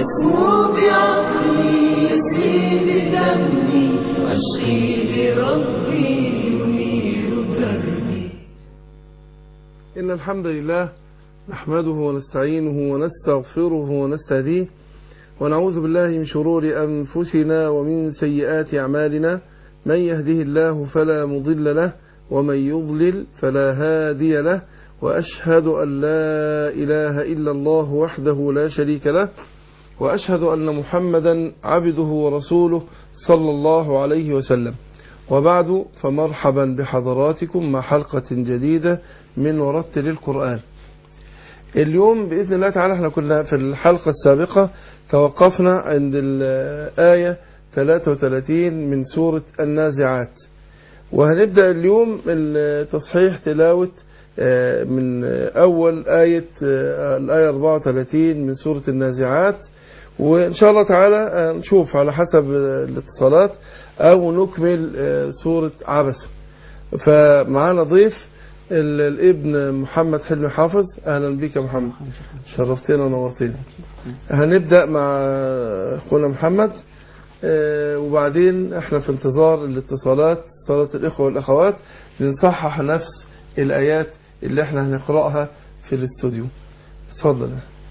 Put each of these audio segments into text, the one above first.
أسمو بعقلي يسري بدمي وأشقي لربي ينير دربي إن الحمد لله نحمده ونستعينه ونستغفره ونستهديه ونعوذ بالله من شرور أنفسنا ومن سيئات أعمالنا من يهده الله فلا مضل له ومن يضلل فلا هادي له وأشهد أن لا إله إلا الله وحده لا شريك له وأشهد أن محمدا عبده ورسوله صلى الله عليه وسلم وبعد فمرحبا بحضراتكم مع حلقة جديدة من ورتل القرآن اليوم بإذن الله تعالى احنا كنا في الحلقة السابقة توقفنا عند الآية 33 من سورة النازعات وهنبدأ اليوم تصحيح تلاوة من أول آية الآية 34 من سورة النازعات وإن شاء الله تعالى نشوف على حسب الاتصالات أو نكمل سورة عبسة فمعانا ضيف الابن محمد حلمي حافظ أهلا بك يا محمد شرفتنا ونورتنا هنبدأ مع أخونا محمد وبعدين احنا في انتظار الاتصالات اتصالات الإخوة والأخوات لنصحح نفس الآيات اللي احنا هنقرأها في الاستوديو اتفضل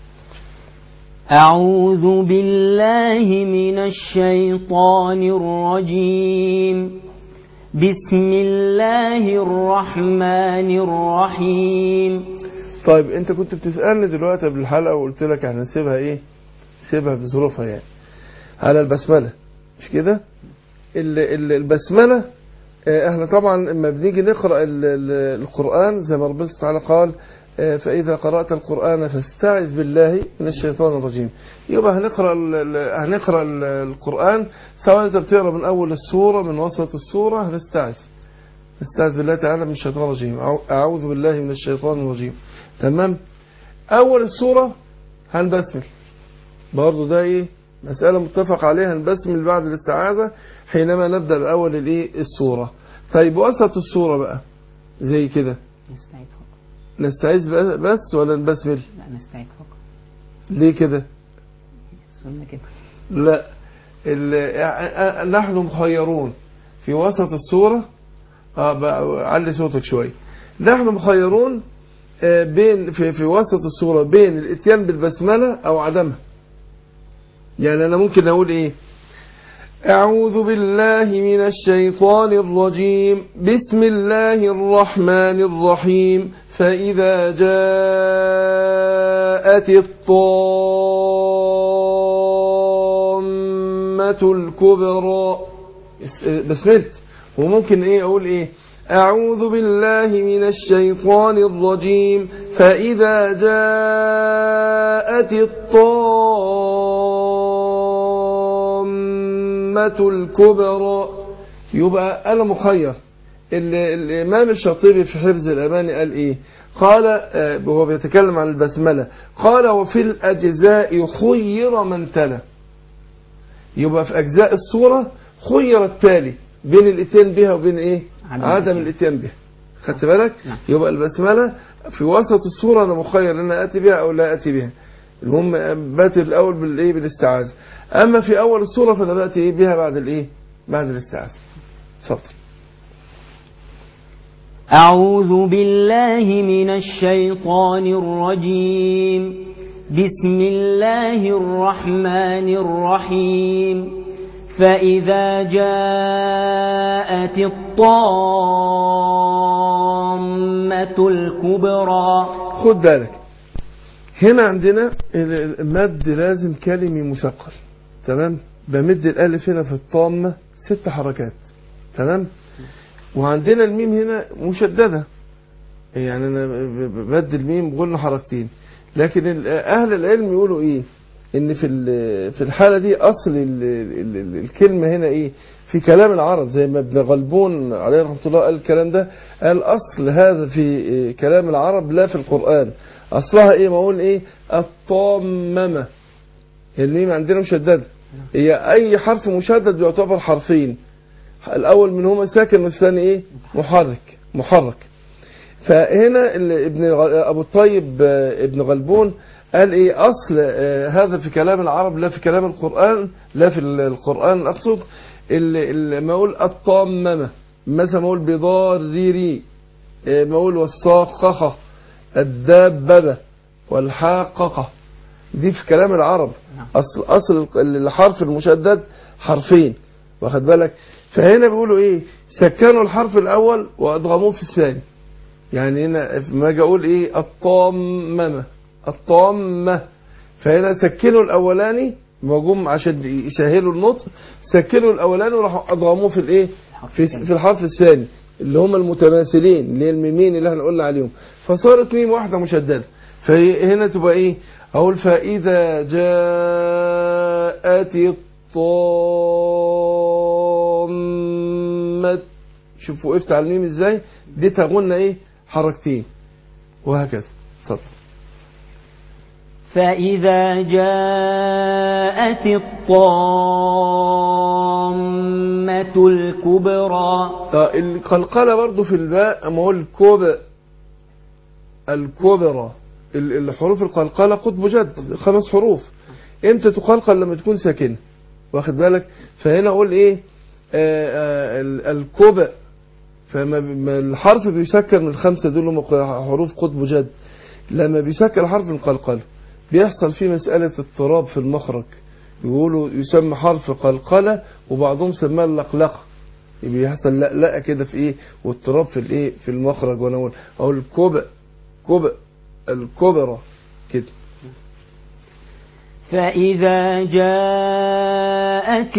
أعوذ بالله من الشيطان الرجيم بسم الله الرحمن الرحيم طيب انت كنت بتسألني دلوقتي قبل الحلقة وقلت لك احنا نسيبها ايه سيبها بظروفها يعني على البسملة مش كده البسملة احنا طبعا لما بنيجي نقرأ القرآن زي ما ربنا تعالى قال فإذا قرأت القرآن فاستعذ بالله من الشيطان الرجيم يبقى هنقرأ هنقرأ القرآن سواء انت بتقرأ من أول السورة من وسط السورة هنستعذ نستعذ بالله تعالى من الشيطان الرجيم أعوذ بالله من الشيطان الرجيم تمام أول السورة هنبسمل برضو ده ايه مسألة متفق عليها هنبسمل بعد الاستعاذة حينما نبدأ بأول الايه السورة طيب وسط السورة بقى زي كده نستعيد فقط نستعيذ بس ولا نبسمل لا نستعيد فقط ليه كده السنة كده لا ال- نحن مخيرون في وسط السورة اه بقى علي صوتك شوية نحن مخيرون آه، بين في في وسط السورة بين الاتيان بالبسملة او عدمها يعني انا ممكن اقول ايه أعوذ بالله من الشيطان الرجيم بسم الله الرحمن الرحيم فإذا جاءت الطامة الكبرى بسملت وممكن ايه اقول ايه أعوذ بالله من الشيطان الرجيم فإذا جاءت الطامة الكبرى يبقى أنا مخير ال- الإمام الشاطبي في حفظ الأماني قال إيه قال آه، وهو بيتكلم عن البسملة قال وفي الأجزاء خير من تلا يبقى في أجزاء الصورة خير التالي بين الاتيان بها وبين إيه عدم عدم الاتيان. الاتيان بها خدت بالك نعم. يبقى البسملة في وسط الصورة أنا مخير أن أنا أتي بها أو لا أتي بها المهم باتي الأول بالإيه بالاستعاذة أما في أول الصورة فأنا بأتي إيه بها بعد الإيه بعد الاستعاذة اتفضل أعوذ بالله من الشيطان الرجيم بسم الله الرحمن الرحيم فإذا جاءت الطامة الكبرى خد بالك هنا عندنا ال- المد لازم كلمي مثقل تمام بمد الالف هنا في الطامة ست حركات تمام وعندنا الميم هنا مشددة يعني انا ب- ب- بدي الميم بقولنا حركتين لكن ال- اهل العلم يقولوا ايه ان في ال- في الحالة دي اصل ال- ال- ال- الكلمة هنا ايه في كلام العرب زي ما ابن غلبون عليه رحمة الله قال الكلام ده قال اصل هذا في إيه كلام العرب لا في القرآن اصلها ايه ما اقول ايه الطاممة الميم عندنا مشددة هي اي حرف مشدد يعتبر حرفين الاول منهما ساكن والثاني ايه محرك محرك فهنا ال- ابن غ- ابو الطيب آه، ابن غلبون قال ايه اصل آه هذا في كلام العرب لا في كلام القرآن لا في ال- القرآن اقصد ال- ال- ما اقول الطاممة مثلا ما اقول بضارري آه، ما اقول والصاخخة الداببة والحاققة دي في كلام العرب نعم. اصل اصل الحرف المشدد حرفين واخد بالك فهنا بيقولوا ايه سكنوا الحرف الاول وادغموه في الثاني يعني هنا ما اجي اقول ايه الطاممه الطامه فهنا سكنوا الاولاني وجم عشان يسهلوا النطق سكنوا الاولاني وراحوا ادغموه في الايه في, في الحرف الثاني اللي هم المتماثلين اللي هي الميمين اللي احنا قلنا عليهم فصارت ميم واحده مشدده فهنا تبقى ايه اقول فاذا جاءت الطامه شوف وقفت على الميم ازاي دي تغنى ايه حركتين وهكذا اتفضل فإذا جاءت الطامة الكبرى آه، القلقلة برضو في الباء اما اقول الكوب الكبرى ال- الحروف القلقلة قطب جد خمس حروف امتى تقلقل لما تكون ساكنة واخد بالك فهنا اقول ايه آه آه ال- الكوب فما ب- ما الحرف بيسكن من الخمسة دول هم حروف قطب جد لما بيسكن الحرف القلقلة بيحصل فيه مسألة اضطراب في المخرج يقولوا يسمى حرف قلقلة وبعضهم سماه اللقلقة بيحصل لقلقه كده في ايه واضطراب في الايه في المخرج وانا اقول اقول الكوبا كوبا الكبرى كده فإذا جاءت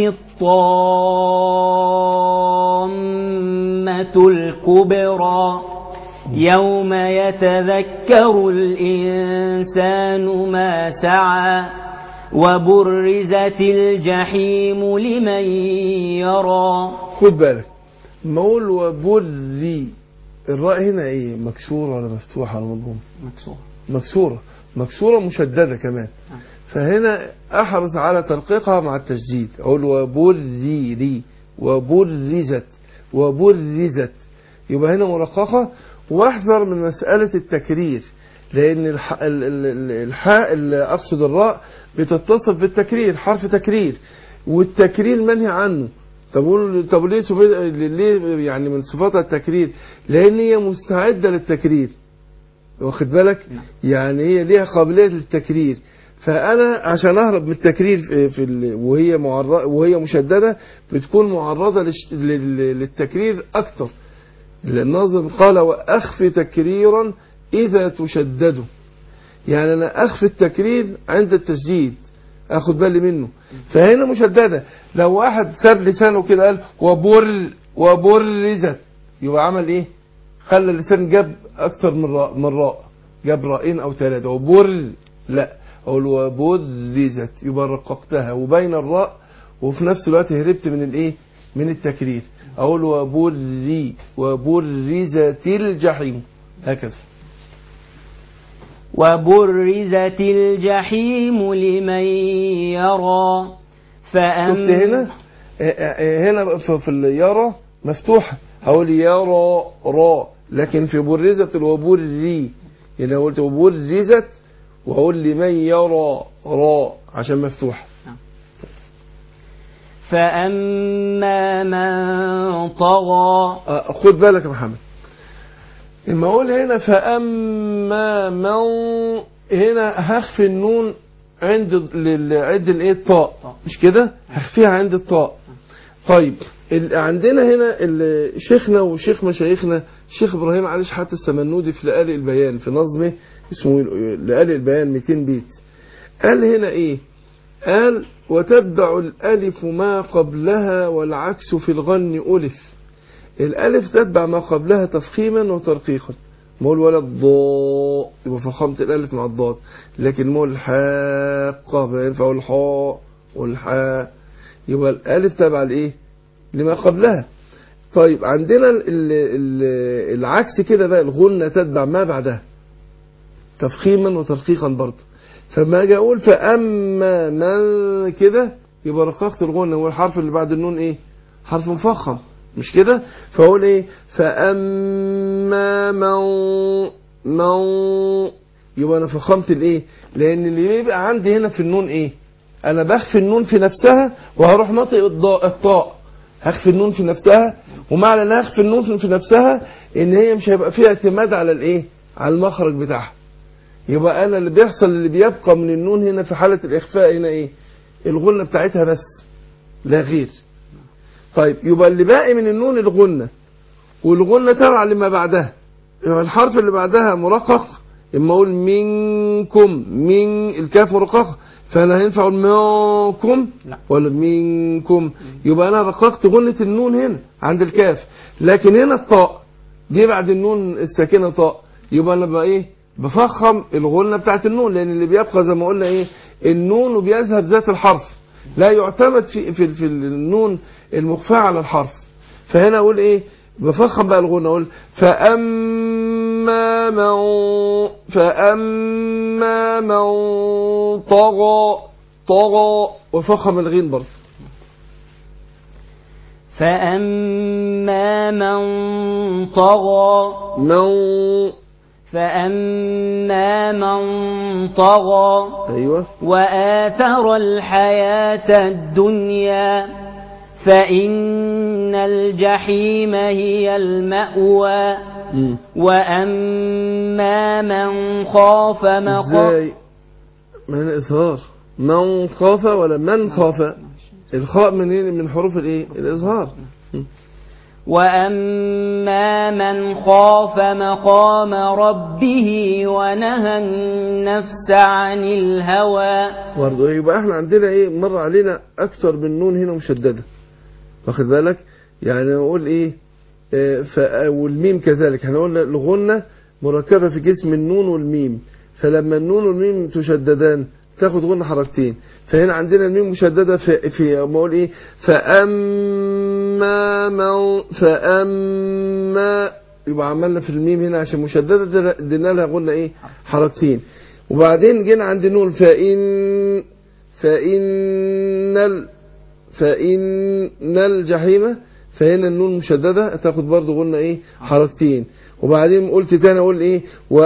الطامة الكبرى يوم يتذكر الإنسان ما سعى وبرزت الجحيم لمن يرى خد بالك مول وبري الراء هنا ايه مكسوره ولا مفتوحه ولا مضمومه مكسور مكسوره مكسوره مشدده كمان فهنا احرص على ترقيقها مع التشديد اقول وبري ري وبرزت وبرزت يبقى هنا مرققه واحذر من مساله التكرير لان الح... ال- ال- ال- الحاء اللي اقصد الراء بتتصف بالتكرير حرف تكرير والتكرير منهي عنه طب قول- طب ليه سبي- ليه يعني من صفاتها التكرير لان هي مستعده للتكرير واخد بالك يعني هي ليها قابليه للتكرير فانا عشان اهرب من التكرير في, في ال... وهي معرض وهي مشدده بتكون معرضه للش... لل... للتكرير اكتر الناظم قال واخفي تكريرا اذا تشدد يعني انا اخفي التكرير عند التشديد اخد بالي منه فهنا مشدده لو واحد ساب لسانه كده قال وبر وبرزت يبقى عمل ايه خلى اللسان جاب اكتر من راء من راء جاب راءين او ثلاثه وبر لا اقول وبرزت يبقى رققتها وبين الراء وفي نفس الوقت هربت من الايه من التكرير اقول وبرزي وبرزت الجحيم هكذا وبرزت الجحيم لمن يرى فأم شفت هنا آه، آه، هنا في في اليارى مفتوحة هقول يارى را لكن في برزت الوبرزي يعني لو قلت وبرزت وأقول لمن يرى را عشان مفتوحة فأما من طغى آه، خد بالك يا محمد لما اقول هنا فاما من هنا هخفي النون عند ال- عند الايه الطاء مش كده هخفيها عند الطاء طيب ال- عندنا هنا ال- شيخنا وشيخ مشايخنا الشيخ ابراهيم علي شحات السمنودي في لآلئ البيان في نظمه اسمه لآلئ البيان 200 بيت قال هنا ايه قال وتتبع الالف ما قبلها والعكس في الغن الف الألف تتبع ما قبلها تفخيما وترقيقا مول ولا الضاء يبقى فخمت الألف مع الضاد لكن مول الحاقة ما ينفع الحاء والحاء يبقى الألف تبع الإيه لما قبلها طيب عندنا ال ال العكس كده بقى الغنة تتبع ما بعدها تفخيما وترقيقا برضه فما اجي اقول فاما من كده يبقى رققت الغنة والحرف اللي بعد النون ايه حرف مفخم مش كده فاقول ايه فاما من من يبقى انا فخمت الايه لان اللي بيبقى عندي هنا في النون ايه انا بخفي النون في نفسها وهروح ناطق الضاء الطاء هخفي النون في نفسها ومعنى ان هخفي النون في نفسها ان هي مش هيبقى فيها اعتماد على الايه على المخرج بتاعها يبقى انا اللي بيحصل اللي بيبقى من النون هنا في حالة الاخفاء هنا ايه الغنة بتاعتها بس لا غير طيب يبقى اللي باقي من النون الغنة والغنة تبع لما بعدها يبقى الحرف اللي بعدها مرقق اما اقول منكم من الكاف مرققة فانا هينفع اقول منكم لا. ولا منكم يبقى انا رققت غنة النون هنا عند الكاف لكن هنا الطاء جه بعد النون الساكنة طاء يبقى انا بقى ايه بفخم الغنة بتاعت النون لان اللي بيبقى زي ما قلنا ايه النون وبيذهب ذات الحرف لا يعتمد في في, في النون المخفى على الحرف فهنا اقول ايه بفخم بقى الغنى اقول فاما من فاما من طغى طغى وفخم الغين برضه فأما من طغى من فأما من طغى ايوه وآثر الحياة الدنيا فإن الجحيم هي المأوى مم. وأما من خاف مقام ازاي من اظهار من خاف ولا من خاف الخاء منين من حروف الايه الاظهار وأما من خاف مقام ربه ونهى النفس عن الهوى برضه يبقى احنا عندنا ايه مر علينا اكتر من نون هنا مشدده واخد بالك يعني نقول ايه اه ف- والميم كذلك هنقول الغنه مركبه في جسم النون والميم فلما النون والميم تشددان تاخد غنه حركتين فهنا عندنا الميم مشدده في في ما اقول ايه فاما من فاما يبقى عملنا في الميم هنا عشان مشدده دنا- ادينا لها غنه ايه حركتين وبعدين جينا عند النون فإن فإن ال فإن الجحيم فهنا النون مشددة تاخد برضو قلنا ايه حركتين وبعدين قلت تاني اقول ايه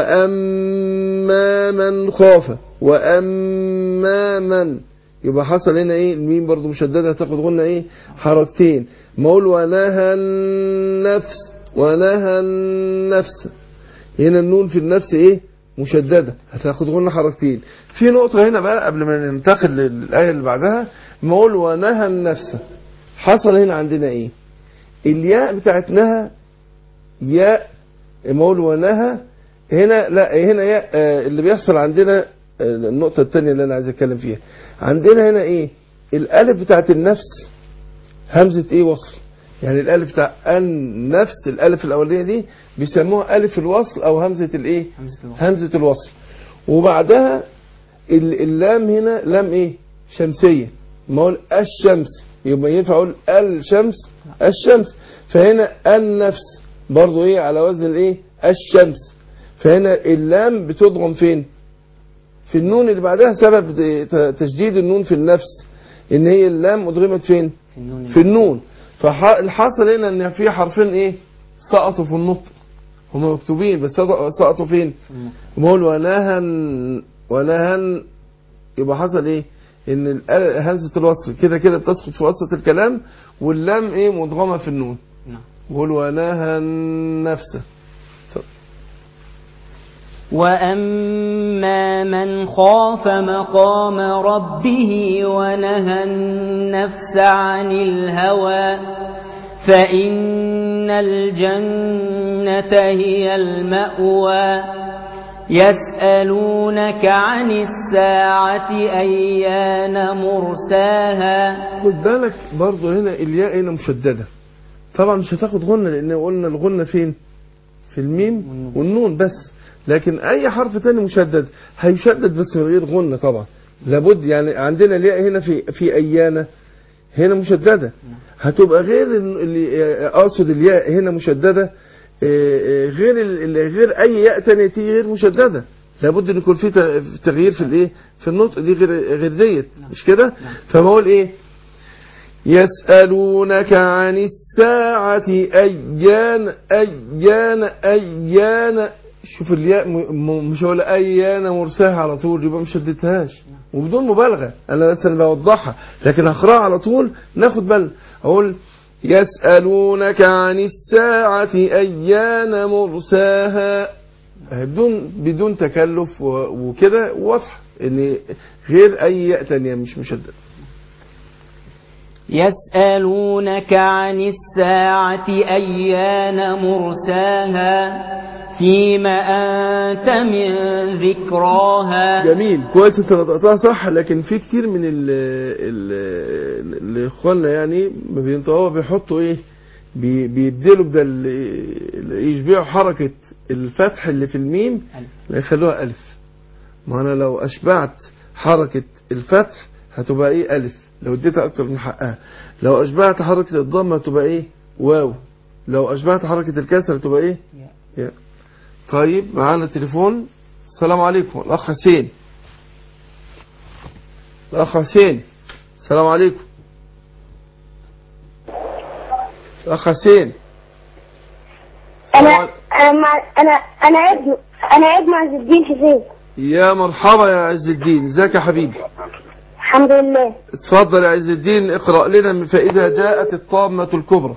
واما من خاف واما من يبقى حصل هنا ايه الميم برضو مشددة تاخد قلنا ايه حركتين ما اقول ونهى النفس ونهى النفس هنا النون في النفس ايه مشددة هتاخد غنى حركتين في نقطة هنا بقى قبل ما ننتقل للآية اللي بعدها ما اقول ونهى النفس حصل هنا عندنا ايه الياء بتاعت نهى ياء ما اقول ونهى هنا لا هنا ياء آه، اللي بيحصل عندنا آه، النقطة الثانية اللي انا عايز اتكلم فيها عندنا هنا ايه الالف بتاعت النفس همزة ايه وصل يعني الالف بتاع النفس الالف الاولانيه دي بيسموها الف الوصل او همزه الايه همزة الوصل. همزه الوصل وبعدها ال- اللام هنا لام ايه شمسيه ما اقول الشمس يبقى ينفع اقول الشمس الشمس فهنا النفس برضو ايه على وزن الايه الشمس فهنا اللام بتضغم فين في النون اللي بعدها سبب ت- تشديد النون في النفس ان هي اللام ادغمت فين في النون في النون فالحاصل هنا ان في حرفين ايه سقطوا في النطق هما مكتوبين بس سقطوا- سقطوا فين في النون. بقول ونهن ونهن يبقى حصل ايه ان الأل- همزه الوصل كده كده بتسقط في وسط الكلام واللام ايه مدغمه في النون نعم بقول ونهى نفسه وأما من خاف مقام ربه ونهى النفس عن الهوى فإن الجنة هي المأوى يسألونك عن الساعة أيان مرساها خد بالك برضه هنا الياء هنا مشدده طبعا مش هتاخد غنه لان قلنا الغنه فين في الميم والنون. والنون بس لكن اي حرف تاني مشدد هيشدد بس من غير غنه طبعا لابد يعني عندنا الياء هنا في في ايانا هنا مشدده هتبقى غير ال- اللي اقصد الياء هنا مشدده آه، آه، غير ال- ال- غير اي ياء تانية تيجي غير مشدده لابد ان يكون في ت- تغيير في الايه في النطق دي غير غير ديت مش كده فما اقول ايه يسألونك عن الساعة أيان أيان أيان شوف الياء م- م- مش هقول ايان مرساها على طول يبقى مش شدتهاش وبدون مبالغه انا بس أنا بوضحها لكن هقراها على طول ناخد بالنا اقول يسالونك عن الساعه ايان مرساها فهي بدون بدون تكلف و- وكده واضحه ان غير اي ياء تانية مش مشدد يسألونك عن الساعة أيان مرساها فيما أنت من ذكراها جميل كويس انت نطقتها صح لكن في كتير من ال ال اللي اخواننا يعني ما بينطقوها بيحطوا ايه بي- بيبدلوا بدل ال- يشبعوا حركة الفتح اللي في الميم ألف. يخلوها ألف ما أنا لو أشبعت حركة الفتح هتبقى إيه ألف لو اديتها أكتر من حقها لو أشبعت حركة الضمة هتبقى إيه واو لو أشبعت حركة الكسر هتبقى إيه ياء. ياء طيب معانا تليفون السلام عليكم الأخ حسين الأخ حسين السلام عليكم الأخ حسين انا السلام عليكم. انا مع- انا انا ابن انا ابن عز الدين حسين يا مرحبا يا عز الدين ازيك يا حبيبي الحمد لله اتفضل يا عز الدين اقرأ لنا من فإذا جاءت الطامة الكبرى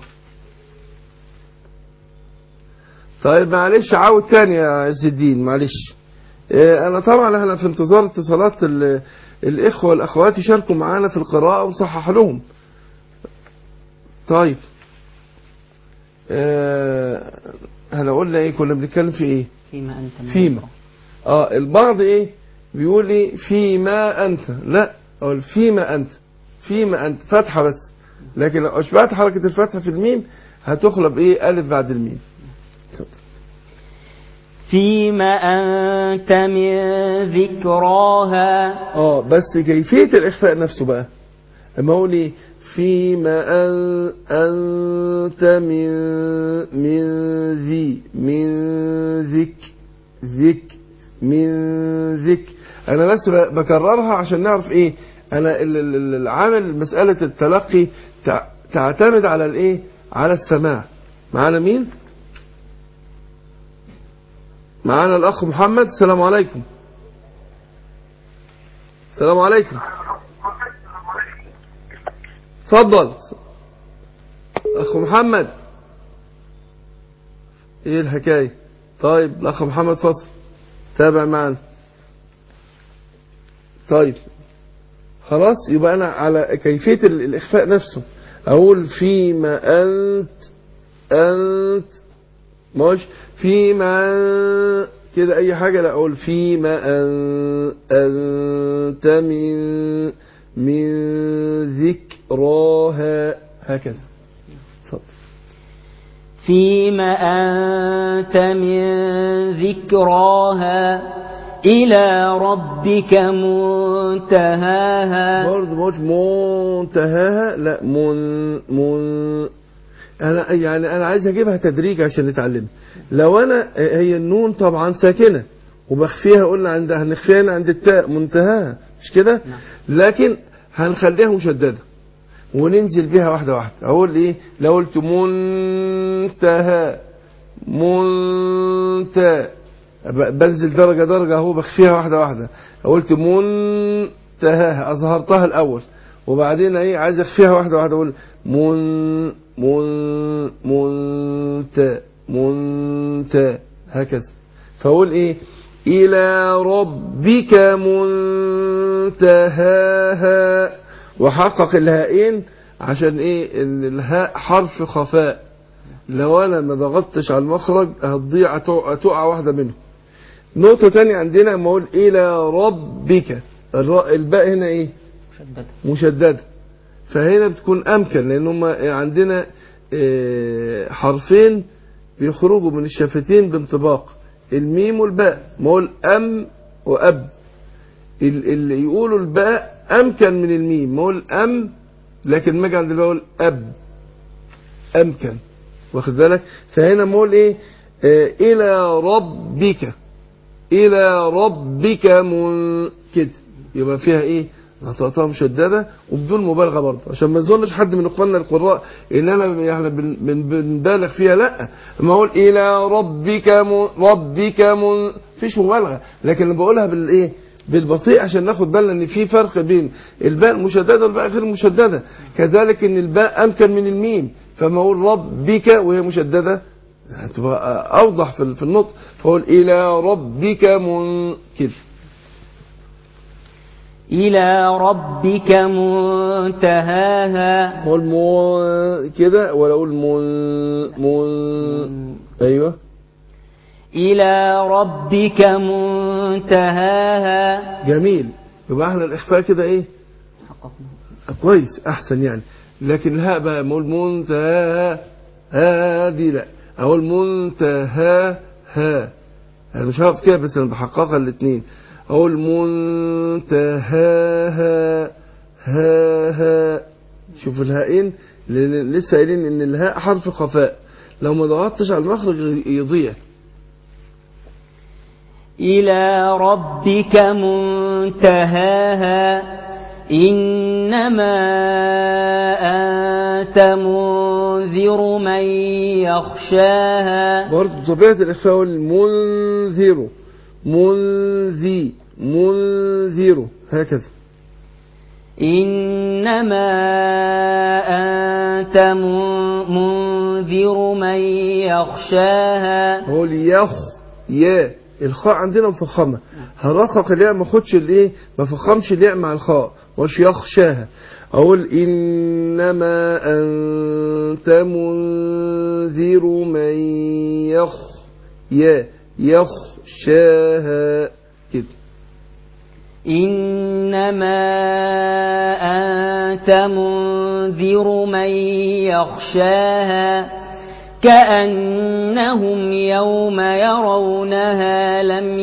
طيب معلش عاود تاني يا عز الدين معلش اه، انا طبعا احنا في انتظار اتصالات ال- الاخوة والاخوات يشاركوا معانا في القراءة ونصحح لهم طيب اه، احنا قلنا ايه كنا بنتكلم في ايه فيما أنت من فيما. ذكراها. اه البعض ايه بيقول ايه فيما انت لا او فيما انت فيما انت فتحه بس لكن لو اشبعت حركه الفتحه في الميم هتخلب ايه الف بعد الميم فيما أنت من ذكراها اه بس كيفيه الاخفاء نفسه بقى اما اقول ايه فيما أن انت من من ذي من ذك ذك من ذك انا بس ب- بكررها عشان نعرف ايه انا ال- ال- ال- العامل مساله التلقي تع- تعتمد على الايه على السماع معانا مين معانا الاخ محمد السلام عليكم السلام عليكم اتفضل اخو محمد ايه الحكايه طيب الاخ محمد فضل تابع معنا طيب خلاص يبقى انا على كيفيه ال- الاخفاء نفسه اقول فيما انت انت مش فيما كده اي حاجه لا اقول فيما أن انت من من ذكراها هكذا اتفضل فيما أنت من ذكراها إلى ربك منتهاها برضه مش منتهاها لا من من انا يعني انا عايز اجيبها تدريج عشان نتعلم لو انا هي النون طبعا ساكنه وبخفيها قلنا عند هنخفيها هنا عند التاء منتهاها مش كده لكن هنخليها مشدده وننزل بيها واحده واحده اقول ايه لو قلت منتهى منتهى ب- بنزل درجة درجة اهو بخفيها واحدة واحدة قلت منتهاها أظهرتها الأول وبعدين ايه عايز اخفيها واحدة واحدة اقول من من منت منت هكذا فاقول ايه إلى ربك منتهاها وحقق الهائين عشان ايه ان الهاء حرف خفاء لو انا ما ضغطتش على المخرج هتضيع هتقع هتقع واحده منهم نقطه تانية عندنا لما اقول الى ربك الراء الباء هنا ايه مشددة مشدده فهنا بتكون امكن لان هم عندنا آه، حرفين بيخرجوا من الشفتين بانطباق الميم والباء ما اقول ام واب ال- اللي يقولوا الباء امكن من الميم ما اقول ام لكن ما اجي عند الباء اقول اب امكن واخد بالك فهنا ما اقول ايه آه الى ربك الى ربك من كده يبقى فيها ايه نطقتها مشددة وبدون مبالغة برضه عشان ما يظنش حد من اخواننا القراء ان انا يعني بن- بن- بنبالغ فيها لا لما اقول الى ربك م... ربك م... فيش مبالغة لكن لما بقولها بالايه بالبطيء عشان ناخد بالنا ان في فرق بين الباء المشددة والباء غير المشددة كذلك ان الباء امكن من الميم فما اقول ربك وهي مشددة هتبقى اوضح في في النطق فاقول الى ربك من كده إلى ربك منتهاها اقول مو كده ولا اقول من من ايوه إلى ربك منتهاها جميل يبقى احنا الاخفاء كده ايه كويس احسن يعني لكن الهاء بقى ما اقول منتهى ها دي لا اقول منتهى ها انا مش هقف كده بس انا بحققها الاثنين اقول منتهاها ها ها شوف الهائين لأن لسه قايلين ان الهاء حرف خفاء لو ما ضغطتش على المخرج يضيع إلى ربك منتهاها إنما أنت منذر من يخشاها برضه طبيعة الإخفاء هو المنذر منذي منذر هكذا إنما أنت من- منذر من يخشاها هو اليخ يا الخاء عندنا مفخمة هرقق الياء ما اخدش الايه ما فخمش الياء مع الخاء مش يخشاها اقول انما انت منذر من يخ يا يخشاها كده إنما أنت منذر من يخشاها كأنهم يوم يرونها لم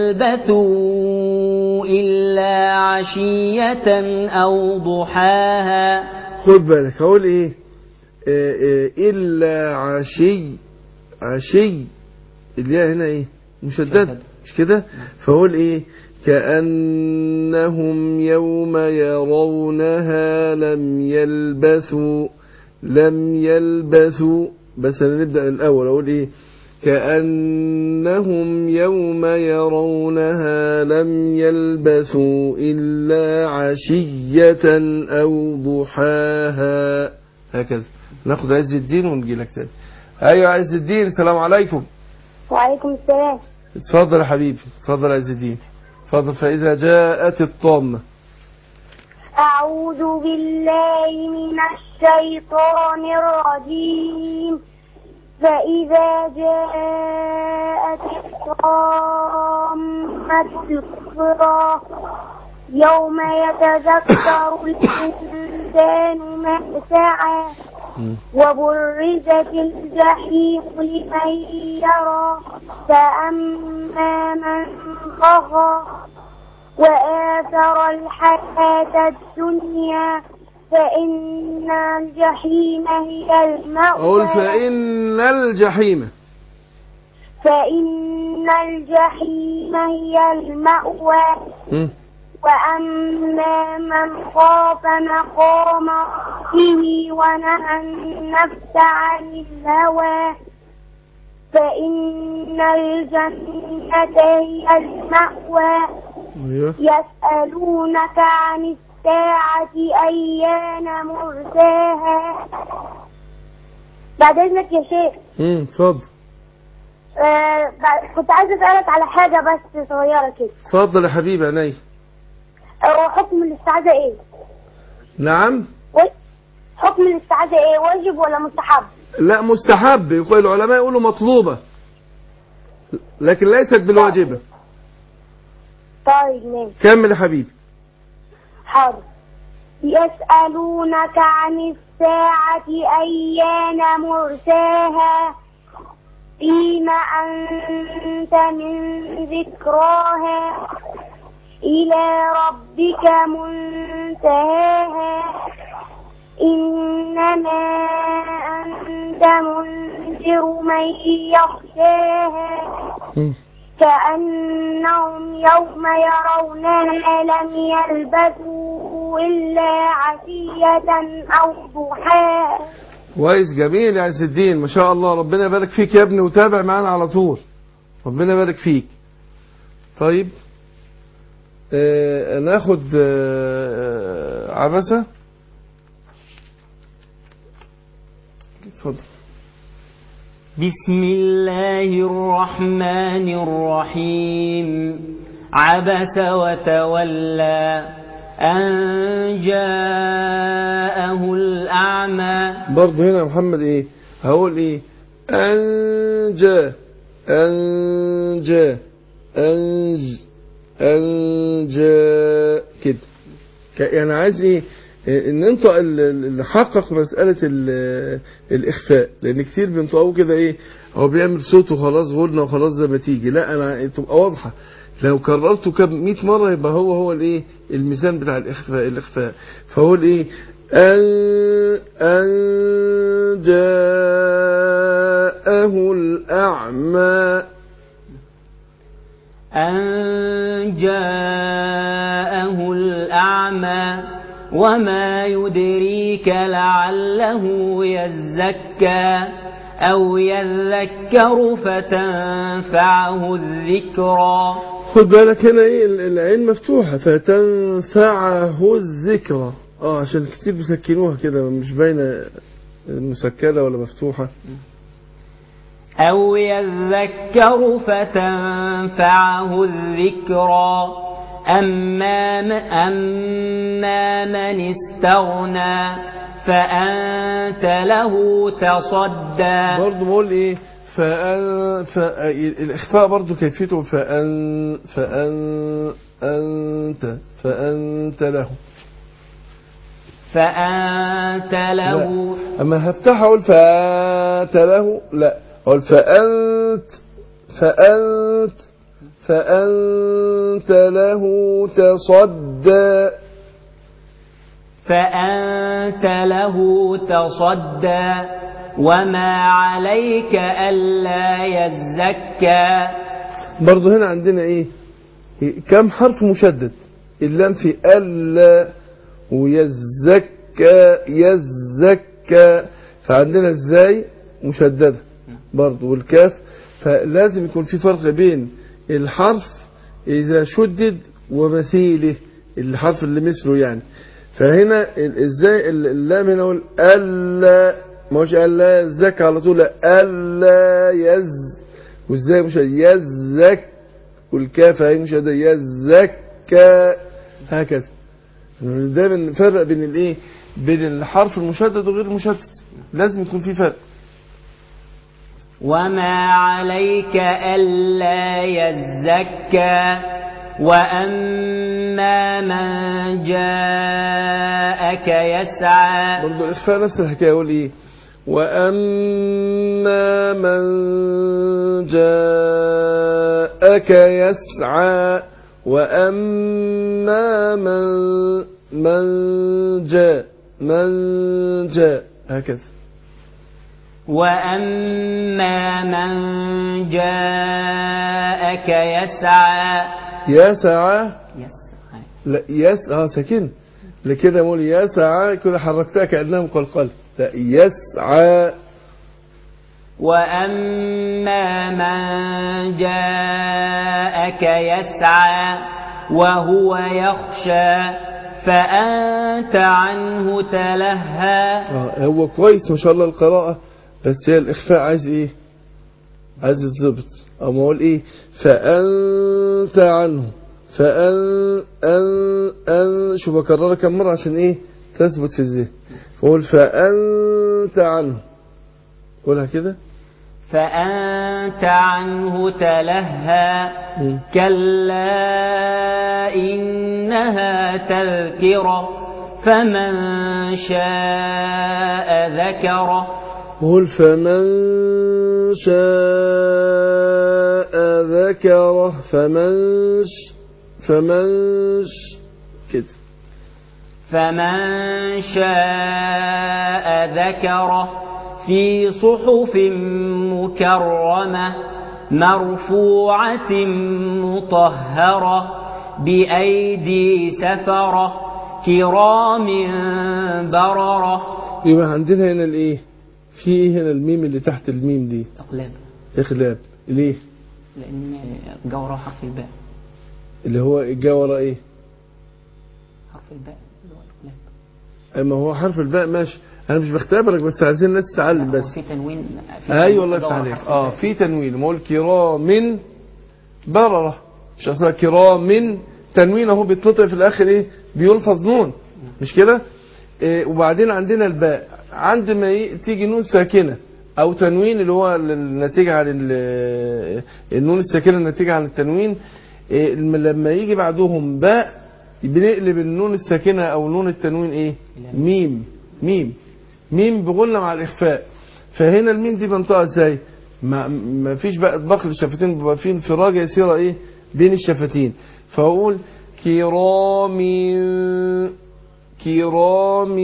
يلبثوا إلا عشية أو ضحاها خد بالك هقول ايه آه، آه، الا عشي عشي الياء هنا ايه مشددة مش كده فاقول ايه كأنهم يوم يرونها لم يلبثوا لم يلبثوا بس انا نبدأ الاول اقول ايه كأنهم يوم يرونها لم يلبثوا إلا عشية أو ضحاها هكذا ناخد عز الدين ونجي لك تاني أيوة عز الدين السلام عليكم وعليكم السلام اتفضل يا حبيبي اتفضل يا عز الدين اتفضل فإذا جاءت الطامة أعوذ بالله من الشيطان الرجيم فإذا جاءت الطامة الكبرى يوم يتذكر الإنسان ما سعى مم. وبرزت الجحيم لمن يرى فأما من طغى وآثر الحياة الدنيا فإن الجحيم هي أقول المأوى فإن الجحيم فإن الجحيم هي المأوى مم. وأما من خاف مقام ربه ونهى النفس عن الهوى فإن الجنة هي المأوى أيوة يسألونك عن الساعة أيان مرساها بعد إذنك يا شيخ مم. اتفضل آه بعد- كنت عايزة أسألك على حاجة بس صغيرة كده اتفضل يا حبيبي عيني هو حكم الاستعاذة إيه؟ نعم و- حكم الاستعاذة إيه؟ واجب ولا مستحب؟ لا مستحب يقول العلماء يقولوا مطلوبة لكن ليست بالواجبة طيب ماشي كمل يا حبيبي حاضر يسألونك عن الساعة أيان مرساها فيما أنت من ذكراها إلى ربك منتهاها إنما أنت منذر من يخشاها مم. كأنهم يوم يرونها لم يلبثوا إلا عشية أو ضحاها كويس جميل يا عز الدين ما شاء الله ربنا يبارك فيك يا ابني وتابع معانا على طول ربنا يبارك فيك طيب آه ناخد آه عبسة اتفضل بسم الله الرحمن الرحيم عبس وتولى أن جاءه الأعمى برضه هنا يا محمد ايه هقول ايه انجا انجا انج انجا كده ك- يعني عايز ايه إيه، ان انت اللي حقق مسألة ال- الإخفاء لأن كتير بينطقوا كده إيه هو بيعمل صوت وخلاص غنى وخلاص زي ما تيجي لا أنا تبقى واضحة لو كررته كم 100 مرة يبقى هو هو الإيه الميزان بتاع الإخفاء الإخفاء فهو الإيه أن أن جاءه الأعمى أن جاءه الأعمى وما يدريك لعله يزكى أو يذكر فتنفعه الذكرى خد بالك هنا ايه ال- العين مفتوحة فتنفعه الذكرى اه عشان كتير بيسكنوها كده مش باينة مسكنة ولا مفتوحة أو يذكر فتنفعه الذكرى أما م- أما من استغنى فأنت له تصدى برضه بقول ايه فأن ف... الإخفاء برضه كيفيته فأن فأن أنت فأنت له فأنت له لا. أما هفتح أقول فأنت له لا أقول فأنت فأنت فأنت له تصدى فأنت له تصدى وما عليك ألا يزكى برضه هنا عندنا إيه كم حرف مشدد اللام في ألا ويزكى يزكى فعندنا ازاي مشددة برضه والكاف فلازم يكون في فرق بين الحرف إذا شدد ومثيله الحرف اللي مثله يعني فهنا ال- ازاي ال- اللام هنا اقول الا ما هوش الا يزكى على طول لا، الا يز وازاي مش يزك والكاف اهي مش يزكى هكذا دايما نفرق بين الايه بين الحرف المشدد وغير المشدد لازم يكون في فرق وما عليك ألا يزكى وأما من جاءك يسعى برضه الإخفاء نفس الحكاية يقول إيه وأما من جاءك يسعى وأما من من جاء من جاء هكذا وأما من جاءك يسعى يسعى يسعى لا يسعى ساكن لكده نقول يسعى كده حركتها كأنها مقلقلة لا يسعى وأما من جاءك يسعى وهو يخشى فأنت عنه تلهى آه، هو كويس ما شاء الله القراءة بس هي الإخفاء عايز إيه عايز يتظبط أو ما أقول إيه فأنت عنه فأن أن أن شوف بكررها كم مرة عشان إيه تثبت في الذهن فقول فأنت عنه قولها كده فأنت عنه تلهى مم. كلا إنها تذكرة فمن شاء ذكره قل فمن شاء ذكره فمن ش فمن ش كده فمن شاء ذكره في صحف مكرمة مرفوعة مطهرة بأيدي سفرة كرام بررة يبقى عندنا هنا الايه في ايه هنا الميم اللي تحت الميم دي أقلاب اخلاب ليه لأن جورة حرف الباء اللي هو جا ورا ايه حرف الباء اللي هو الأقلاب اما هو حرف الباء ماشي انا مش بختبرك بس عايزين الناس تتعلم هو بس في تنوين في ايوه الله تنوين يفتح جورة عليك حرف اه الباء. في تنوين ما هو الكرام برره مش اصلا كرام تنوين اهو بيتنطق في الاخر ايه بيلفظ نون مش كده إيه وبعدين عندنا الباء عند ما ي- تيجي نون ساكنه او تنوين اللي هو الناتجه عن ال- النون الساكنه الناتجه عن التنوين إيه لما يجي بعدهم باء بنقلب النون الساكنه او نون التنوين ايه ميم ميم ميم بغنة مع الإخفاء فهنا الميم دي بنطقها ازاي ما, ما فيش بقى اطباق للشفتين بيبقى في انفراجة يسيرة ايه بين الشفتين فأقول كرام كرام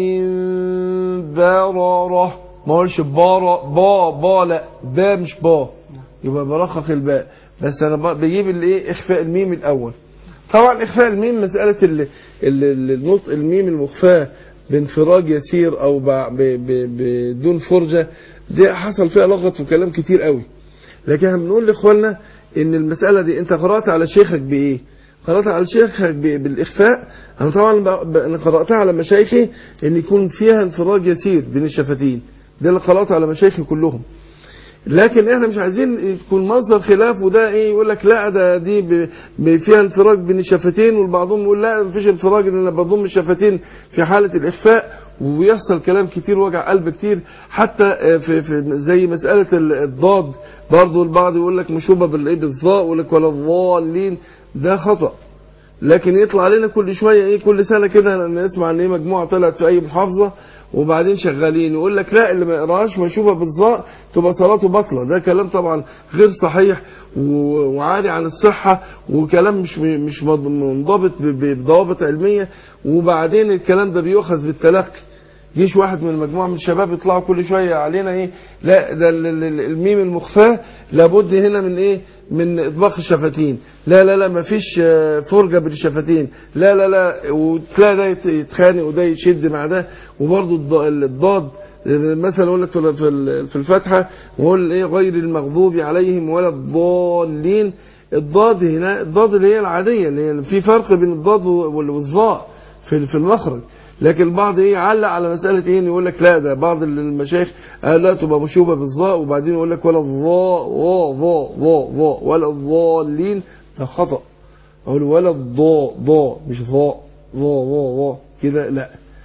بررة ما اقولش بارة با با لا با مش با يبقى برخخ الباء بس انا ب- بجيب الايه اخفاء الميم الاول طبعا اخفاء الميم مساله ال- ال- ال- النطق الميم المخفاه بانفراج يسير او ب- ب- ب- بدون فرجه دي حصل فيها لغط وكلام كتير قوي لكن احنا بنقول لاخواننا ان المساله دي انت قرات على شيخك بايه قرات على شيخك ب- بالاخفاء انا طبعا ب- ب- انا قراتها على مشايخي ان يكون فيها انفراج يسير بين الشفتين ده اللي قراته على مشايخي كلهم لكن احنا مش عايزين يكون مصدر خلاف وده ايه يقول لك لا ده دي ب- ب- فيها انفراج بين الشفتين والبعضهم يقول لا مفيش انفراج ان انا بضم الشفتين في حاله الاخفاء ويحصل كلام كتير وجع قلب كتير حتى آه، في, في زي مساله ال- الضاد برضه البعض يقول لك مشوبه بالايه بالظاء ويقول لك ولا الضالين ده خطأ لكن يطلع علينا كل شويه ايه كل سنه كده نسمع ان ايه مجموعه طلعت في اي محافظه وبعدين شغالين يقول لك لا اللي ما يقراش مشوبه بالظاء تبقى صلاته باطله ده كلام طبعا غير صحيح و- وعاري عن الصحه وكلام مش مش مض- منضبط ب- ب- بضوابط علميه وبعدين الكلام ده بيؤخذ بالتلقي جيش واحد من المجموعه من الشباب يطلعوا كل شويه علينا ايه لا ده ال- ال- ال- الميم المخفاه لابد هنا من ايه من اطباق الشفتين لا لا لا مفيش آه، فرجه بين الشفتين لا لا لا وتلاقي ده يت- يتخانق وده يشد مع ده وبرضه الض- الضاد مثلا اقول لك في ال- في ال- في الفاتحه وقول ايه غير المغضوب عليهم ولا الضالين الضاد هنا الضاد اللي هي العاديه اللي هي في فرق بين الضاد وال- والظاء في في المخرج لكن البعض ايه يعلق على مساله ايه إن يقول لك لا ده بعض المشايخ قال لا تبقى مشوبه بالظاء وبعدين يقول لك ولا الظاء وا ظاء ظاء ظاء ولا الضالين ده خطا اقول ولا الضاء ضاء مش ظاء ظاء ظاء ظاء كده لا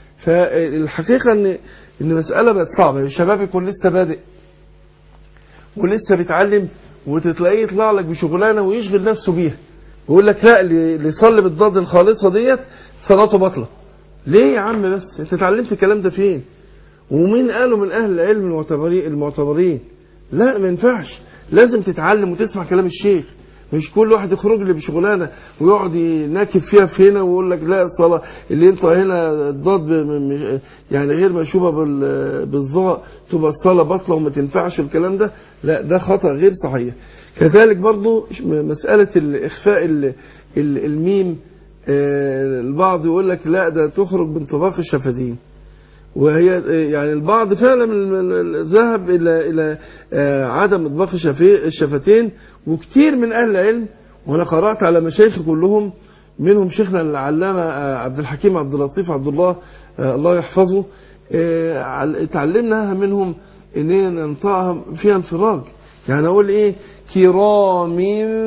فالحقيقه ان ان مساله بقت صعبه الشباب يكون لسه بادئ ولسه بيتعلم وتلاقيه يطلع لك بشغلانه ويشغل نفسه بيها يقول لك لا اللي اللي يصلي بالضاد الخالصه ديت صلاته باطله ليه يا عم بس انت اتعلمت الكلام ده فين ومين قالوا من اهل العلم المعتبرين المعتبرين لا ما ينفعش لازم تتعلم وتسمع كلام الشيخ مش كل واحد يخرج لي بشغلانه ويقعد يناكب فيها في هنا ويقول لك لا الصلاه اللي انت هنا الضاد ب- م- مش- يعني غير مشوبه بال- بالظاء تبقى الصلاه باطله وما تنفعش الكلام ده لا ده خطا غير صحيح كذلك برضو مساله الاخفاء ال- ال- الميم آه، البعض يقول لك لا ده تخرج بانطباق الشفتين وهي يعني البعض فعلا من- من- ذهب الى الى آه، عدم اطباق الشفي- الشفتين وكتير من اهل العلم وانا قرات على مشايخ كلهم منهم شيخنا العلامه آه، عبد الحكيم عبد اللطيف عبد الله آه، الله يحفظه آه، عل- اتعلمناها منهم ان هي ننطقها فيها انفراج يعني اقول ايه كرام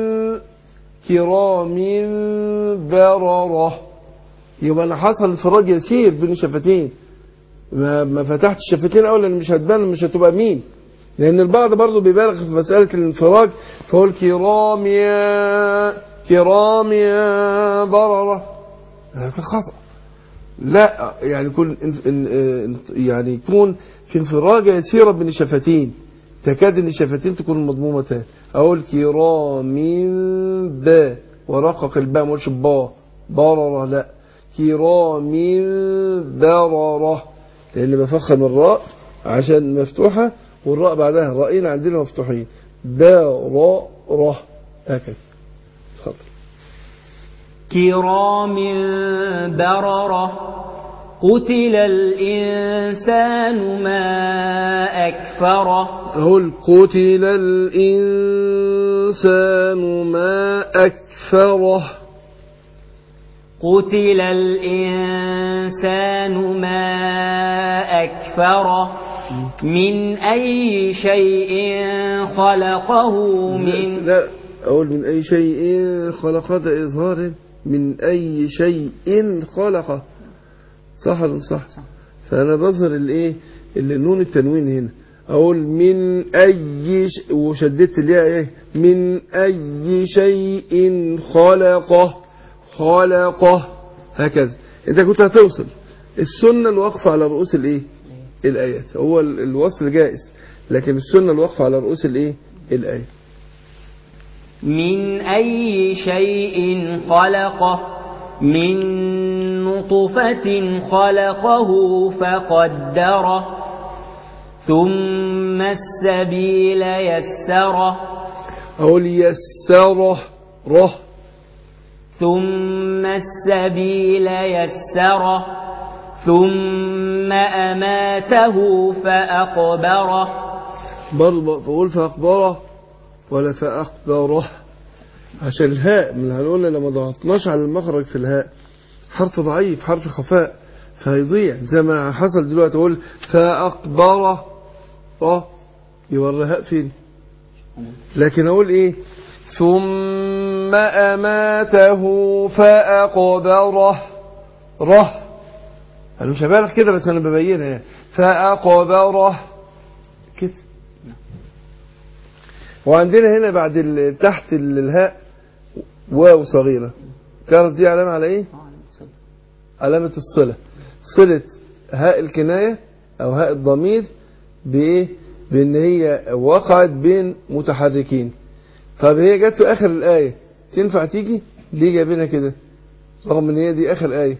كرام برره يبقى انا حصل انفراج يسير بين الشفتين ما, ما فتحت الشفتين اول لان مش هتبان مش هتبقى مين لان البعض برضه بيبالغ في مساله الانفراج فيقول كرام يا كرام يا برره هذا خطا لا يعني يكون إن- إن- يعني يكون في انفراجه يسيره بين الشفتين تكاد ان الشفتين تكون مضمومتان اقول كرام با ورقق الباء ما اقولش با برره لا كرام برره لان بفخم الراء عشان مفتوحه والراء بعدها الرائين عندنا مفتوحين بررة هكذا اتفضل كرام بررة قتل الإنسان ما أكفره أقول قتل الإنسان ما أكفره قتل الإنسان ما أكفره من أي شيء خلقه من لا أقول من أي شيء خلق ده إظهار من أي شيء خلقه صح ولا مش صح فأنا بظهر الإيه اللي نون التنوين هنا أقول من أي ش... وشددت الياء إيه من أي شيء خلقه خلقه هكذا أنت كنت هتوصل السنة الوقفة على رؤوس الإيه الآيات هو ال- الوصل جائز لكن السنة الوقفة على رؤوس الإيه الآية من أي شيء خلقه من نطفة خلقه فقدره ثم السبيل يسره أقول يسره ره ثم السبيل يسره ثم أماته فأقبره برضه بقول فأخبره ولا فأخبره عشان الهاء من هنقول لما ضغطناش على المخرج في الهاء حرف ضعيف حرف خفاء فهيضيع زي ما حصل دلوقتي أقول فأقبره اه يبقى الهاء فين لكن أقول إيه ثم أماته فأقبره ره أنا مش هبالغ كده بس أنا ببينها يعني فأقبره كده وعندنا هنا بعد ال- تحت ال- الهاء واو صغيرة تعرف دي علامة على ايه علامة الصلة صلة هاء الكناية او هاء الضمير بايه بان هي وقعت بين متحركين طب هي جت في اخر الاية تنفع تيجي ليه جايبينها كده رغم ان هي دي اخر ايه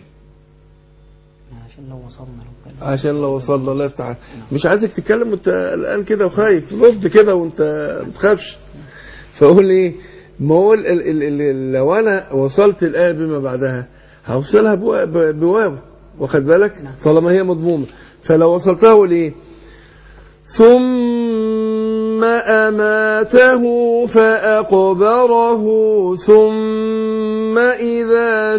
عشان لو وصلنا ربنا عشان لو وصلنا الله يفتح عليك. مش عايزك تتكلم وانت قلقان كده وخايف رد كده وانت ما تخافش فاقول ايه ما هو ال- ال- ال- ال- لو انا وصلت الايه بما بعدها هوصلها بوا- ب- بواو واخد بالك طالما هي مضمومه فلو وصلتها اقول ايه ثم اماته فاقبره ثم اذا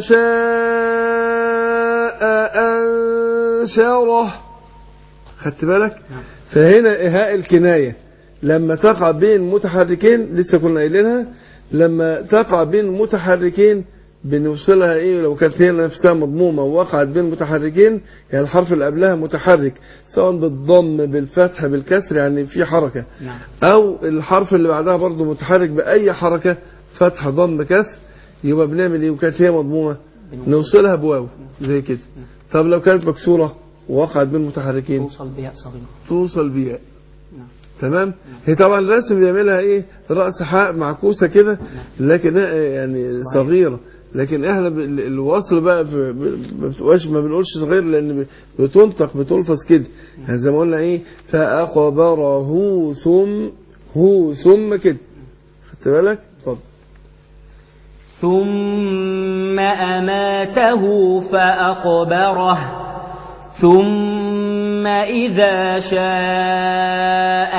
شاء انشره خدت بالك فهنا هاء الكناية لما تقع بين متحركين لسه كنا قايلينها لما تقع بين متحركين بنوصلها ايه لو كانت هي نفسها مضمومة ووقعت بين متحركين يعني الحرف اللي قبلها متحرك سواء بالضم بالفتح بالكسر يعني في حركة نعم او الحرف اللي بعدها برضه متحرك باي حركة فتح ضم كسر يبقى بنعمل ايه وكانت هي مضمومة نوصلها بواو زي كده طب لو كانت مكسورة ووقعت بين متحركين توصل بياء صغيرة توصل بياء نعم. تمام هي طبعا الرسم بيعملها ايه راس حاء معكوسه كده لكن هي يعني صغيره لكن احنا ب- ال- الوصل بقى في- ب- ما بتبقاش ما بنقولش صغير لان ب- بتنطق بتلفظ كده يعني زي ما قلنا ايه فاقبره ثم هو ثم كده خدت بالك اتفضل ثم أماته فأقبره ثم إذا شاء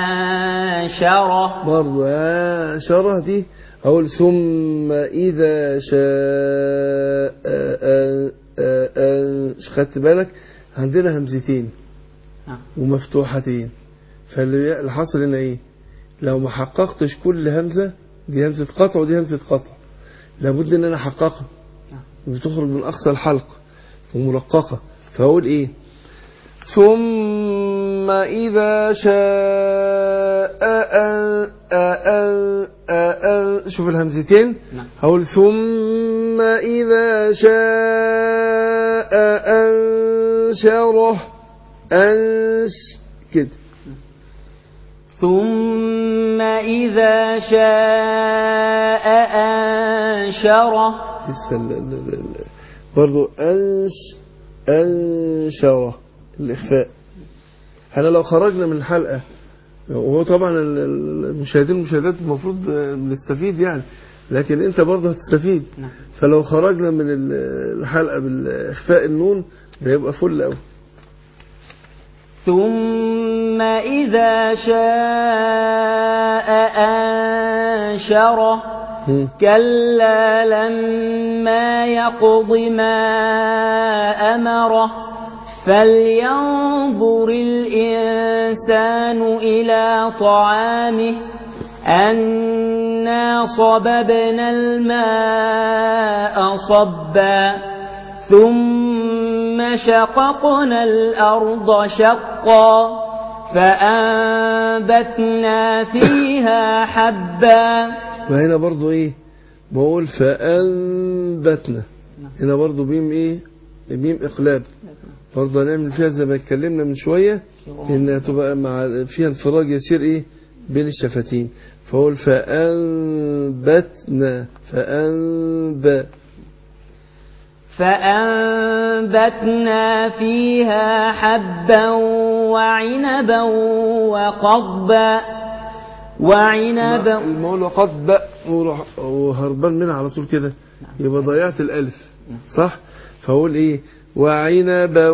أنشره برضه آه شره دي أقول ثم إذا شاء آه آه آه خدت بالك عندنا همزتين نعم. ومفتوحتين فاللي اللي حصل هنا إيه لو ما حققتش كل همزة دي همزة قطع ودي همزة قطع لابد إن أنا أحققها نعم. بتخرج من أقصى الحلق ومرققة فأقول إيه ثم إذا شاء أن أن أن شوف الهمزتين نعم. هقول ثم إذا شاء أنشره أنش كده ثم إذا شاء أنشره لسه ال- ال- ال- ال- برضو أنش أنشره الإخفاء احنا لو خرجنا من الحلقة وهو طبعا ال- ال- المشاهدين المشاهدات المفروض آه، بنستفيد يعني لكن انت برضه هتستفيد نعم. فلو خرجنا من ال- الحلقة بالإخفاء النون ده يبقى فل أوي ثم إذا شاء أنشره مم. كلا لما يقض ما أمره فلينظر الإنسان إلى طعامه أنا صببنا الماء صبا ثم شققنا الأرض شقا فأنبتنا فيها حبا وهنا برضو ايه بقول فأنبتنا هنا برضو بيم ايه بيم اقلاب برضو هنعمل فيها زي ما اتكلمنا من شوية انها تبقى مع فيها انفراج يسير ايه بين الشفتين فقول فأنبتنا فأنب فأنبتنا فيها حبا وعنبا وقضبا وعنبا المولى قد بق وروح- وهربان منها على طول كده يبقى ضيعت الالف صح فاقول ايه وعنبا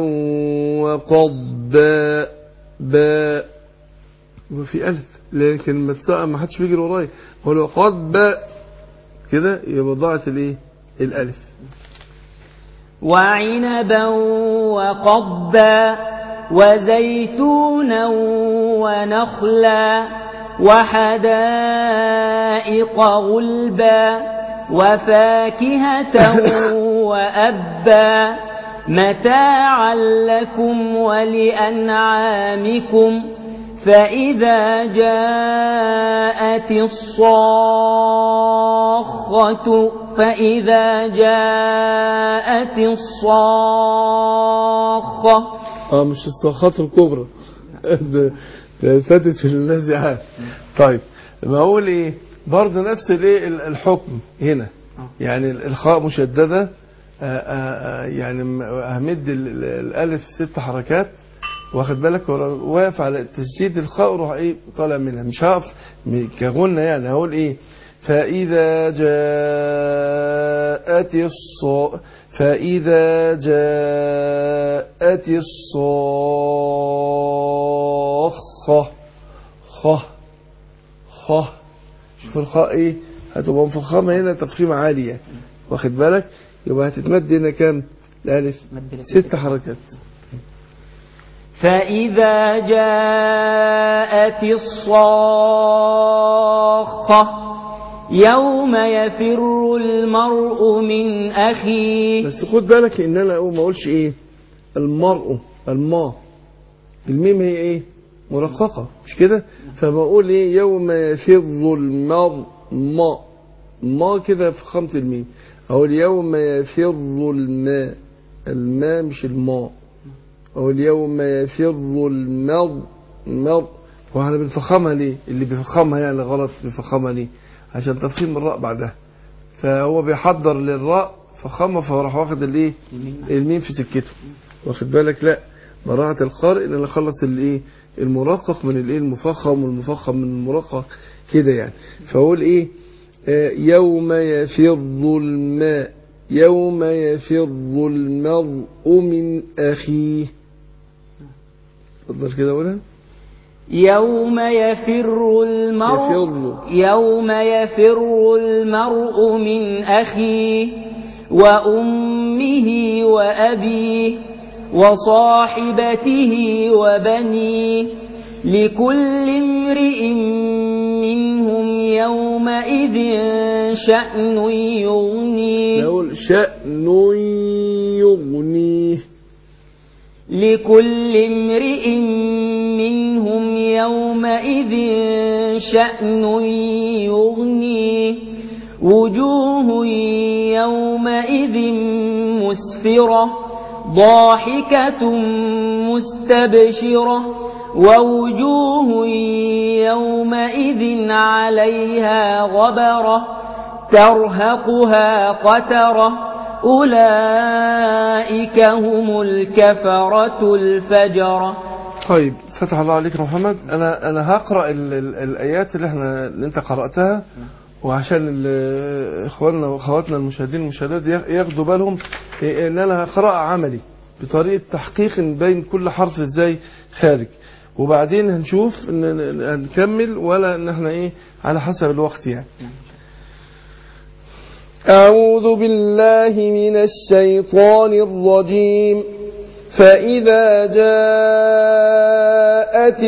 وقضبا باء يبقى في الف لكن ما تسقى ما حدش بيجري ورايا هو لو قضبا كده يبقى ضاعت الايه الالف وعنبا وقضبا وزيتونا ونخلا وحدائق غلبا وفاكهة وأبا متاعا لكم ولأنعامكم فإذا جاءت الصاخة فإذا جاءت الصاخة اه مش الصاخات الكبرى ده ده فاتت في النازعات طيب ما اقول ايه برضه نفس الايه ال- الحكم هنا يعني ال- الخاء مشدده آه، آه، آه، يعني م- همد ال- ال- الالف ست حركات واخد بالك وأنا واقف على تسجيد الخاء وروح ايه طالع منها مش هقف م- كغنى يعني هقول ايه فإذا جاءت الص فإذا جاءت الصاخة خ خ شوف الخاء ايه هتبقى مفخمة هنا تفخيمة عالية واخد بالك يبقى هتتمد هنا كام الألف ست حركات فإذا جاءت الصاخة يوم يفر المرء من أخيه بس خد بالك ان انا اقول ما اقولش ايه المرء الماء الميم هي ايه مرققة مش كده فبقول ايه يوم يفر المرء ما ما كده في خمة الميم اقول يوم يفر الماء الماء مش الماء اقول يوم يفر المرء مرء هو احنا بنفخمها ليه اللي بيفخمها يعني غلط بيفخمها ليه عشان تفخيم الراء بعدها فهو بيحضر للراء فخمه فراح واخد الايه الميم في سكته واخد بالك لا براعة القارئ ان انا اخلص الايه المرقق من الايه المفخم والمفخم من المرقق كده يعني فاقول ايه آه، يوم يفر الماء يوم يفر المرء من اخيه اتفضل كده اقولها يوم يفر المرء يفر. يوم يفر المرء من أخيه وأمه وأبيه وصاحبته وبنيه لكل امرئ منهم يومئذ شأن يغنيه نقول شأن يغنيه لكل امرئ منهم يومئذ شأن يغنيه وجوه يومئذ مسفرة ضاحكة مستبشرة ووجوه يومئذ عليها غبرة ترهقها قترة أولئك هم الكفرة الفجرة طيب فتح الله عليك يا محمد انا انا هقرا ال ال الايات اللي احنا اللي انت قراتها وعشان ال- اخواننا واخواتنا المشاهدين والمشاهدات ياخ- ياخدوا بالهم إيه ان انا هقرا عملي بطريقه تحقيق بين كل حرف ازاي خارج وبعدين هنشوف ان إن- هنكمل ولا ان احنا ايه على حسب الوقت يعني أعوذ بالله من الشيطان الرجيم فإذا جاءت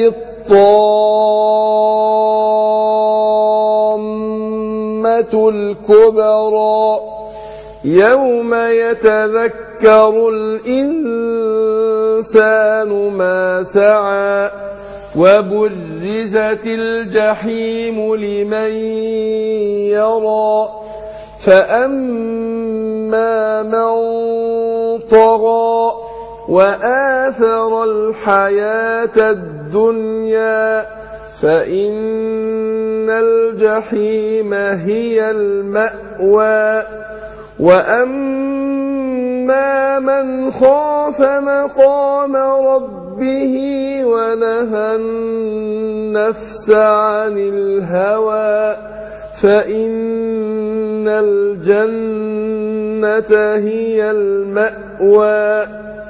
الطامة الكبرى يوم يتذكر الإنسان ما سعى وبرزت الجحيم لمن يرى فأما من طغى وآثر الحياة الدنيا فإن الجحيم هي المأوى وأما من خاف مقام ربه ونهى النفس عن الهوى فإن الجنة هي المأوى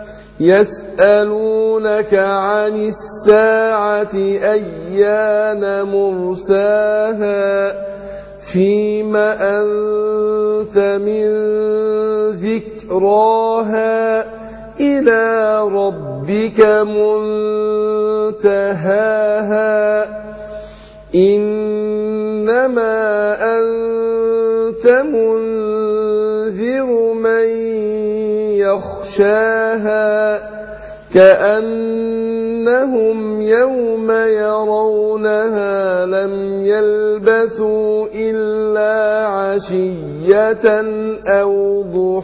يسألونك عن الساعة أيان مرساها فيم أنت من ذكراها إلى ربك منتهاها إنما أنت منذر من يخشاها كأنهم يوم يرونها لم يلبثوا إلا عشية أو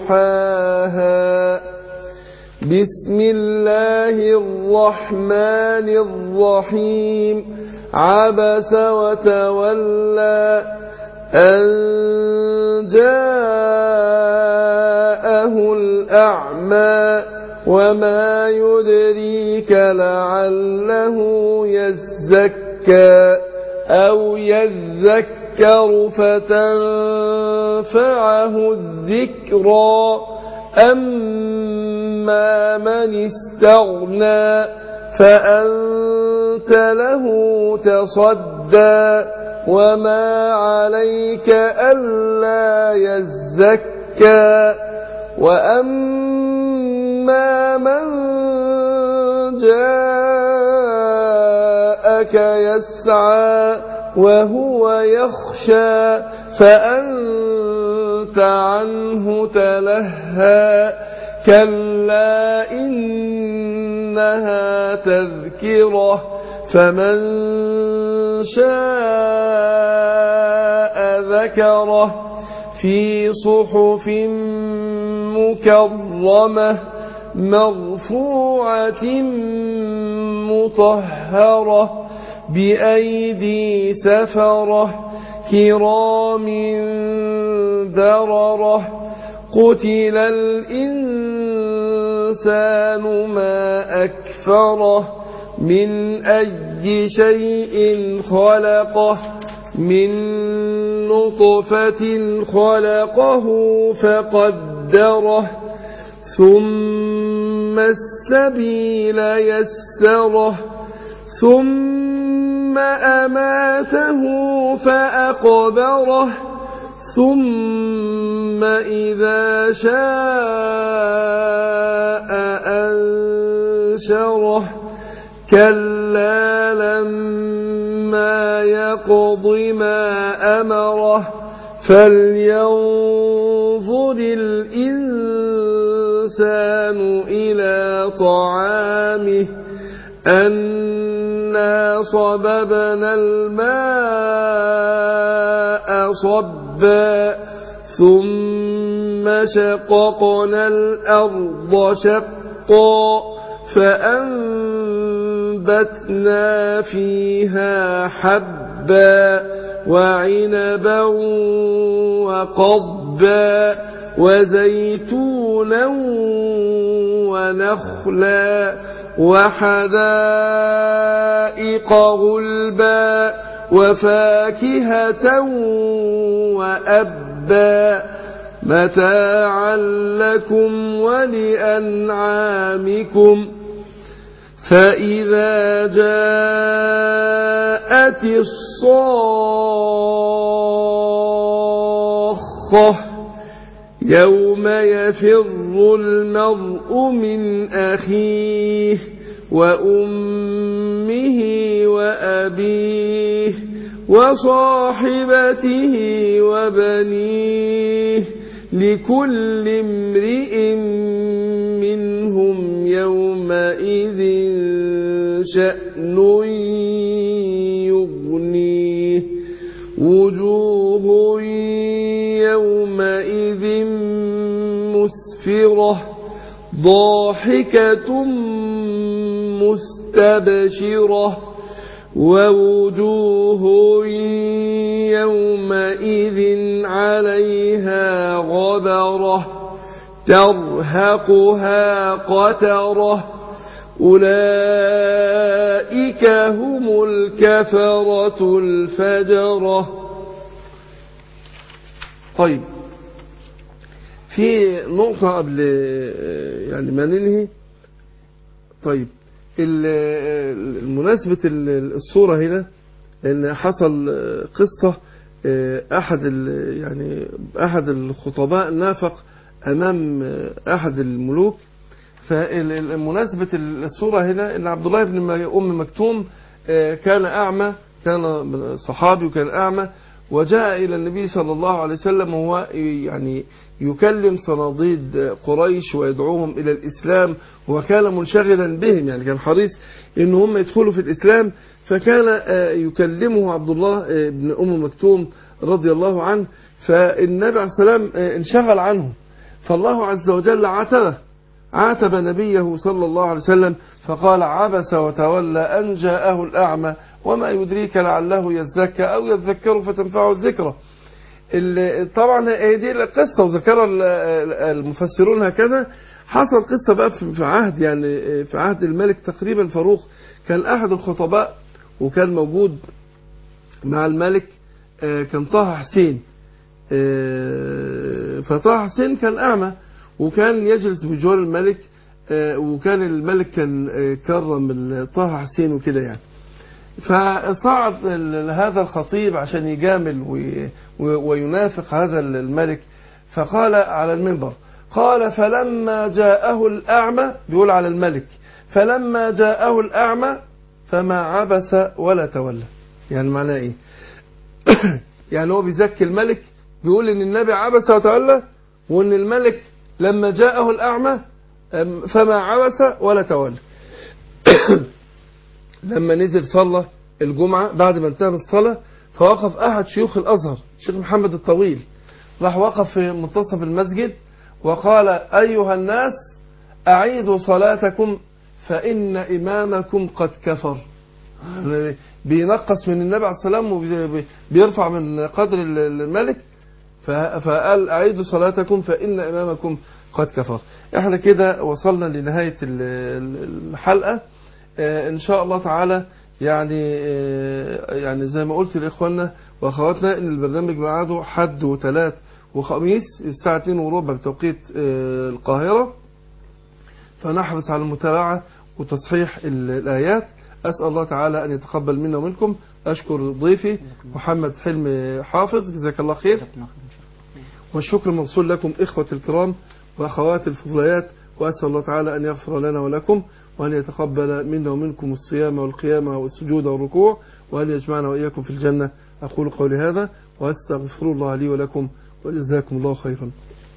ضحاها بسم الله الرحمن الرحيم عبس وتولى أن جاءه الأعمى وما يدريك لعله يزكى أو يذكر فتنفعه الذكرى أما من استغنى فأنت له تصدى وما عليك ألا يزكى وأما من جاءك يسعى وهو يخشى فأنت عنه تلهى كلا إنها تذكرة فمن شاء ذكره في صحف مكرمة مرفوعة مطهرة بأيدي سفرة كرام دررة قتل الإنسان ما أكفره من أي شيء خلقه من نطفة خلقه فقدره ثم السبيل يسره ثم أماته فأقبره ثم إذا شاء أنشره كلا لما يقض ما أمره فلينظر الإنسان إلى طعامه أنا صببنا الماء صبا ثم شققنا الأرض شقا فأنبتنا فيها حبا وعنبا وقضبا وزيتونا ونخلا وحدائق غلبا وفاكهة وأبا متاعا لكم ولأنعامكم فإذا جاءت الصاخة يوم يفر المرء من أخيه وأمه وأبيه وصاحبته وبنيه لكل امرئ منهم يومئذ شأن يغنيه وجوه يومئذ مسفرة ضاحكة مستبشرة ووجوه يومئذ عليها غبرة ترهقها قترة أولئك هم الكفرة الفجرة طيب في نقطة قبل يعني ما ننهي طيب مناسبة الصورة هنا ان حصل قصة احد يعني احد الخطباء نافق امام احد الملوك فمناسبة الصورة هنا ان عبد الله بن ام مكتوم كان اعمى كان صحابي وكان اعمى وجاء الى النبي صلى الله عليه وسلم وهو يعني يكلم صناديد قريش ويدعوهم إلى الإسلام وكان منشغلا بهم يعني كان حريص إن هم يدخلوا في الإسلام فكان يكلمه عبد الله بن أم مكتوم رضي الله عنه فالنبي عليه السلام انشغل عنه فالله عز وجل عاتبه عاتب نبيه صلى الله عليه وسلم فقال عبس وتولى أن جاءه الأعمى وما يدريك لعله يزكى أو يذكر فتنفعه الذكرى طبعا هي دي القصة وذكرها المفسرون هكذا حصل قصة بقى في عهد يعني في عهد الملك تقريبا فاروق كان أحد الخطباء وكان موجود مع الملك كان طه حسين فطه حسين كان أعمى وكان يجلس بجوار الملك وكان الملك كان كرم طه حسين وكده يعني فصعد هذا الخطيب عشان يجامل وينافق هذا الملك فقال على المنبر قال فلما جاءه الأعمى بيقول على الملك فلما جاءه الأعمى فما عبس ولا تولى يعني معناه ايه يعني هو بيزكي الملك بيقول ان النبي عبس وتولى وان الملك لما جاءه الأعمى فما عبس ولا تولى لما نزل صلى الجمعة بعد ما انتهى من الصلاة فوقف أحد شيوخ الأزهر الشيخ محمد الطويل راح وقف في منتصف المسجد وقال أيها الناس أعيدوا صلاتكم فإن إمامكم قد كفر بينقص من النبي عليه السلام وبيرفع من قدر الملك فقال أعيدوا صلاتكم فإن إمامكم قد كفر احنا كده وصلنا لنهاية الحلقة ان شاء الله تعالى يعني يعني زي ما قلت لاخواننا واخواتنا ان البرنامج ميعاده حد وثلاث وخميس الساعه 2 وربع بتوقيت القاهره فنحرص على المتابعه وتصحيح الايات اسال الله تعالى ان يتقبل منا ومنكم اشكر ضيفي محمد حلمي حافظ جزاك الله خير والشكر موصول لكم اخوه الكرام واخوات الفضليات واسال الله تعالى ان يغفر لنا ولكم وأن يتقبل منا ومنكم الصيام والقيام والسجود والركوع وأن يجمعنا وإياكم في الجنة أقول قولي هذا وأستغفر الله لي ولكم وجزاكم الله خيرا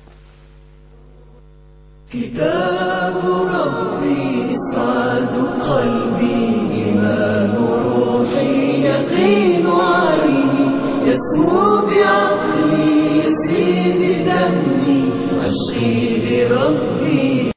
كتاب ربي إسعاد قلبي إيمان روحي يقين عيني يسمو بعقلي يسري بدمي أشقي لربي